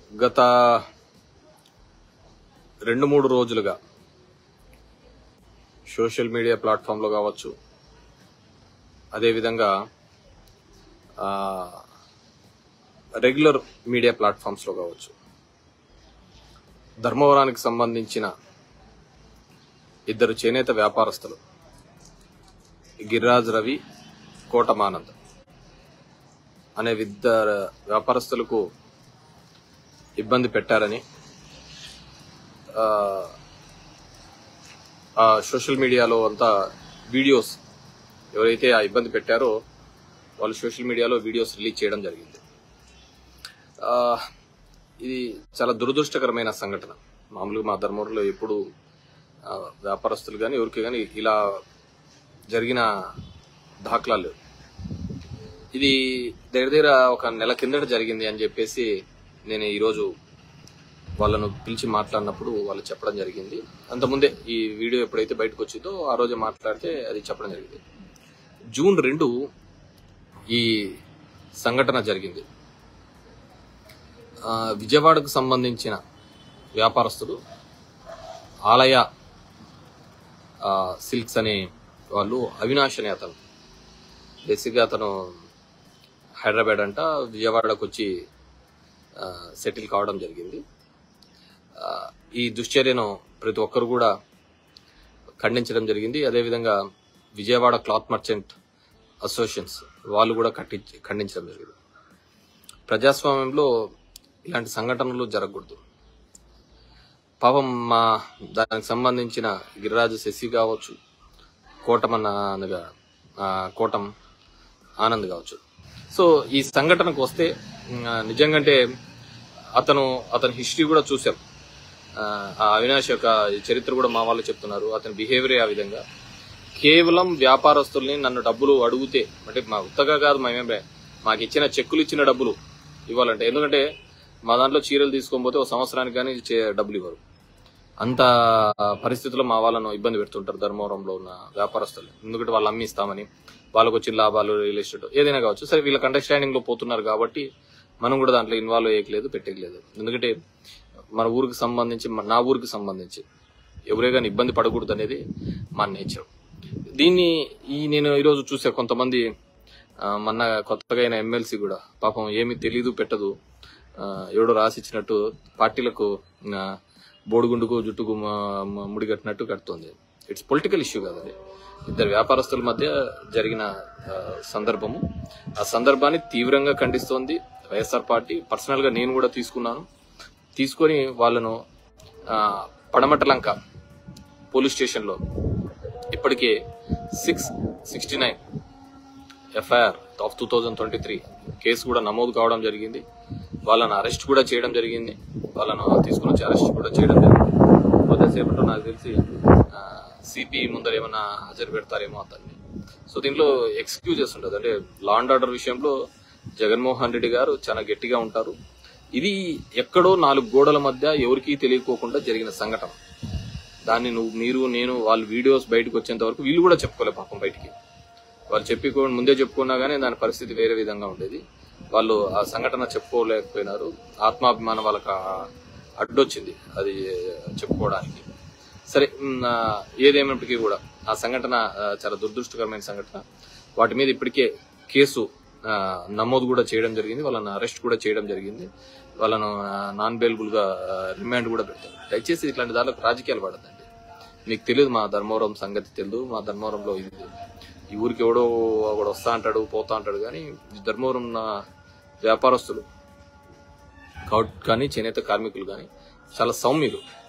గత రెండు మూడు రోజులుగా సోషల్ మీడియా ప్లాట్ఫామ్లో కావచ్చు అదేవిధంగా ఆ, రెగ్యులర్ మీడియా ప్లాట్ఫామ్స్లో కావచ్చు ధర్మవరానికి సంబంధించిన ఇద్దరు చేనేత వ్యాపారస్తులు గిరిరాజ్ రవి కోటమానంద్ అనే ఇద్దరు వ్యాపారస్తులకు ఇబ్బంది పెట్టారని ఆ, ఆ సోషల్ మీడియాలో అంతా వీడియోస్ ఎవరైతే ఆ ఇబ్బంది పెట్టారో వాళ్ళు సోషల్ మీడియాలో వీడియోస్ రిలీజ్ చేయడం జరిగింది ఆ, ఇది చాలా దురదృష్టకరమైన సంఘటన మామూలుగా మా ధర్మంలో ఎప్పుడు ఆ, వ్యాపారస్తులు కానీ ఎవరికి కానీ ఇలా జరిగిన దాఖలాలు లేవు. ఇది దగ్గర దగ్గర ఒక నెల కిందట జరిగింది అని చెప్పేసి నేను ఈరోజు వాళ్ళను పిలిచి మాట్లాడినప్పుడు వాళ్ళు చెప్పడం జరిగింది అంతకుముందే ఈ వీడియో ఎప్పుడైతే బయటకు వచ్చిందో ఆ రోజు మాట్లాడితే అది చెప్పడం జరిగింది జూన్ రెండు ఈ సంఘటన జరిగింది ఆ, విజయవాడకు సంబంధించిన వ్యాపారస్తులు ఆలయ ఆ, సిల్క్స్ అనే వాళ్ళు అవినాష్ అనే అతను బేసిక్గా అతను హైదరాబాద్ అంట విజయవాడకు వచ్చి ఆ, సెటిల్ కావడం జరిగింది ఆ, ఈ దుశ్చర్యను ప్రతి ఒక్కరు కూడా ఖండించడం జరిగింది అదేవిధంగా విజయవాడ క్లాత్ మర్చెంట్ అసోసియేషన్స్ వాళ్ళు కూడా కట్టించి ఖండించడం జరిగింది ప్రజాస్వామ్యంలో ఇలాంటి సంఘటనలు జరగకూడదు పాపం మా దానికి సంబంధించిన గిరిరాజు శశి కావచ్చు కోటమన్న అనగా ఆ, కోటం ఆనంద్ కావచ్చు సో ఈ సంఘటనకు వస్తే ఆ, నిజంగంటే అతను అతని హిస్టరీ కూడా చూశాం ఆ, ఆ అవినాష్ యొక్క చరిత్ర కూడా మా వాళ్ళు చెప్తున్నారు అతని బిహేవియర్ ఆ విధంగా కేవలం వ్యాపారస్తుల్ని నన్ను డబ్బులు అడిగితే అంటే మా ఉత్తగా కాదు మేమే మాకు ఇచ్చిన చెక్కులు ఇచ్చిన డబ్బులు ఇవ్వాలంటే ఎందుకంటే మా దాంట్లో చీరలు తీసుకొని పోతే ఒక సంవత్సరానికి కానీ చే- డబ్బులు ఇవ్వరు అంత పరిస్థితుల్లో మా వాళ్ళను ఇబ్బంది పెడుతుంటారు ధర్మవరంలో ఉన్న వ్యాపారస్తులు ఎందుకంటే వాళ్ళు అమ్మిస్తామని వాళ్ళకు వచ్చిన లాభాలు రియల్ ఎస్టేట్ ఏదైనా కావచ్చు సరే వీళ్ళకి అండర్స్టాండింగ్ లో పోతున్నారు కాబట్టి మనం కూడా దాంట్లో ఇన్వాల్వ్ అయ్యట్లేదు పెట్టలేదు ఎందుకంటే మన ఊరికి సంబంధించి మన- నా ఊరికి సంబంధించి ఎవరే కానీ ఇబ్బంది పడకూడదు అనేది మా నేచర్ దీన్ని ఈ నేను ఈరోజు చూసే కొంతమంది ఆ, మొన్న కొత్తగా అయిన ఎమ్మెల్సీ కూడా పాపం ఏమీ తెలీదు పెట్టదు ఆ, ఎవడో రాసిచ్చినట్టు పార్టీలకు ఆ, బోడిగుండుకు జుట్టుకు మ- మ- ముడిగట్టినట్టు కడుతుంది ఇట్స్ పొలిటికల్ ఇష్యూ కాదు అది ఇద్దరు వ్యాపారస్తుల మధ్య జరిగిన ఆ, సందర్భము ఆ సందర్భాన్ని తీవ్రంగా ఖండిస్తోంది వైఎస్ఆర్ పార్టీ పర్సనల్ గా నేను కూడా తీసుకున్నాను తీసుకొని వాళ్ళను ఆ, పడమటలంక పోలీస్ స్టేషన్ లో ఇప్పటికే six sixty nine FIR of two thousand twenty three case కూడా నమోదు కావడం జరిగింది వాళ్ళని అరెస్ట్ కూడా చేయడం జరిగింది వాళ్ళను తీసుకుని వచ్చి అరెస్ట్ కూడా చేయడం జరిగింది కొద్దిసేపట్లో నాకు తెలిసి సిపి ముందర ఏమైనా హాజరు పెడతారేమో అతన్ని సో దీంట్లో ఎక్స్క్యూజెస్ ఉంటుంది అంటే లా అండ్ ఆర్డర్ విషయంలో జగన్మోహన్ రెడ్డి గారు చాలా గట్టిగా ఉంటారు ఇది ఎక్కడో నాలుగు గోడల మధ్య ఎవరికీ తెలియకోకుండా జరిగిన సంఘటన దాన్ని నువ్వు మీరు నేను వాళ్ళ వీడియోస్ బయటకు వచ్చేంత వరకు వీళ్ళు కూడా చెప్పుకోలే పాపం బయటికి వాళ్ళు చెప్పి ముందే చెప్పుకున్నా గానీ దాని పరిస్థితి వేరే విధంగా ఉండేది వాళ్ళు ఆ సంఘటన చెప్పుకోలేకపోయినారు ఆత్మాభిమానం వాళ్ళకి ఆ- అడ్డొచ్చింది అది చెప్పుకోవడానికి సరే ఉమ్, ఆ, ఏదేమైనప్పటికీ కూడా ఆ సంఘటన ఆ, చాలా దురదృష్టకరమైన సంఘటన వాటి మీద ఇప్పటికే కేసు ఆ, నమోదు కూడా చేయడం జరిగింది వాళ్ళని అరెస్ట్ కూడా చేయడం జరిగింది వాళ్ళను నాన్ బెయిలబుల్ గా రిమాండ్ కూడా పెడతారు దయచేసి ఇట్లాంటి దాంట్లో రాజకీయాలు పడదండి మీకు తెలియదు మా ధర్మవరం సంగతి తెలియదు మా ధర్మవరంలో ఇది ఈ ఊరికి ఎవడో ఒకడు వస్తా అంటాడు పోతా అంటాడు కానీ ఈ ధర్మవరం ఉన్న వ్యాపారస్తులు కౌట్ కానీ చేనేత కార్మికులు కానీ చాలా సౌమ్యులు